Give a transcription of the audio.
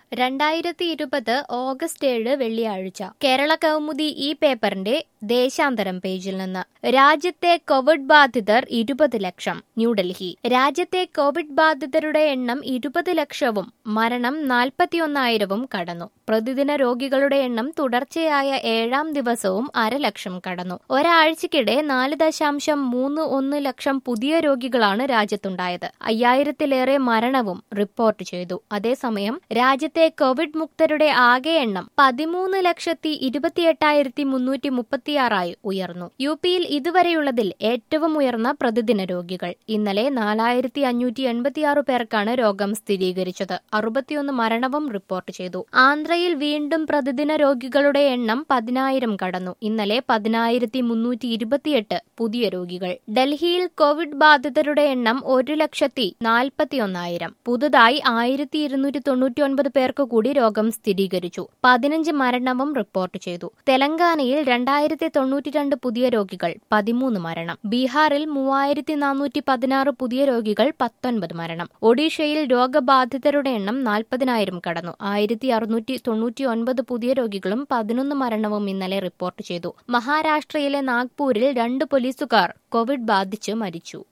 രണ്ടായിരത്തി ഇരുപത് ഓഗസ്റ്റ് ഏഴ് വെള്ളിയാഴ്ച കേരള കൗമുദി ഈ പേപ്പറിന്റെ ദേശാന്തരം പേജിൽ നിന്ന് രാജ്യത്തെ കോവിഡ് ബാധിതർ ഇരുപത് ലക്ഷം ന്യൂഡൽഹി രാജ്യത്തെ കോവിഡ് ബാധിതരുടെ എണ്ണം ഇരുപത് ലക്ഷവും മരണം നാൽപ്പത്തിയൊന്നായിരവും കടന്നു പ്രതിദിന രോഗികളുടെ എണ്ണം തുടർച്ചയായ ഏഴാം ദിവസവും അരലക്ഷം കടന്നു ഒരാഴ്ചക്കിടെ നാല് ദശാംശം മൂന്ന് ഒന്ന് ലക്ഷം പുതിയ രോഗികളാണ് രാജ്യത്തുണ്ടായത് അയ്യായിരത്തിലേറെ മരണവും റിപ്പോർട്ട് ചെയ്തു അതേസമയം രാജ്യത്തെ കോവിഡ് മുക്തരുടെ ആകെ എണ്ണം പതിമൂന്ന് ലക്ഷത്തി ഇരുപത്തിയെട്ടായിരത്തി മുന്നൂറ്റി മുപ്പത്തിയാറായി ഉയർന്നു യു പിയിൽ ഇതുവരെയുള്ളതിൽ ഏറ്റവും ഉയർന്ന പ്രതിദിന രോഗികൾ ഇന്നലെ നാലായിരത്തി അഞ്ഞൂറ്റി എൺപത്തിയാറ് പേർക്കാണ് രോഗം സ്ഥിരീകരിച്ചത് അറുപത്തിയൊന്ന് മരണവും റിപ്പോർട്ട് ചെയ്തു ആന്ധ്രയിൽ വീണ്ടും പ്രതിദിന രോഗികളുടെ എണ്ണം പതിനായിരം കടന്നു ഇന്നലെ പതിനായിരത്തി മുന്നൂറ്റി ഇരുപത്തിയെട്ട് പുതിയ രോഗികൾ ഡൽഹിയിൽ കോവിഡ് ബാധിതരുടെ എണ്ണം ഒരു ലക്ഷത്തി നാൽപ്പത്തിയൊന്നായിരം പുതുതായി ആയിരത്തി ഇരുന്നൂറ്റി തൊണ്ണൂറ്റി ഒൻപത് പേർക്ക് കൂടി രോഗം സ്ഥിരീകരിച്ചു പതിനഞ്ച് മരണവും റിപ്പോർട്ട് ചെയ്തു തെലങ്കാനയിൽ രണ്ടായിരത്തി തൊണ്ണൂറ്റിരണ്ട് പുതിയ രോഗികൾ പതിമൂന്ന് മരണം ബീഹാറിൽ മൂവായിരത്തി നാനൂറ്റി പതിനാറ് പുതിയ രോഗികൾ പത്തൊൻപത് മരണം ഒഡീഷയിൽ രോഗബാധിതരുടെ എണ്ണം നാൽപ്പതിനായിരം കടന്നു ആയിരത്തി അറുന്നൂറ്റി തൊണ്ണൂറ്റി ഒൻപത് പുതിയ രോഗികളും പതിനൊന്ന് മരണവും ഇന്നലെ റിപ്പോർട്ട് ചെയ്തു മഹാരാഷ്ട്രയിലെ നാഗ്പൂരിൽ രണ്ട് പോലീസുകാർ കോവിഡ് ബാധിച്ച് മരിച്ചു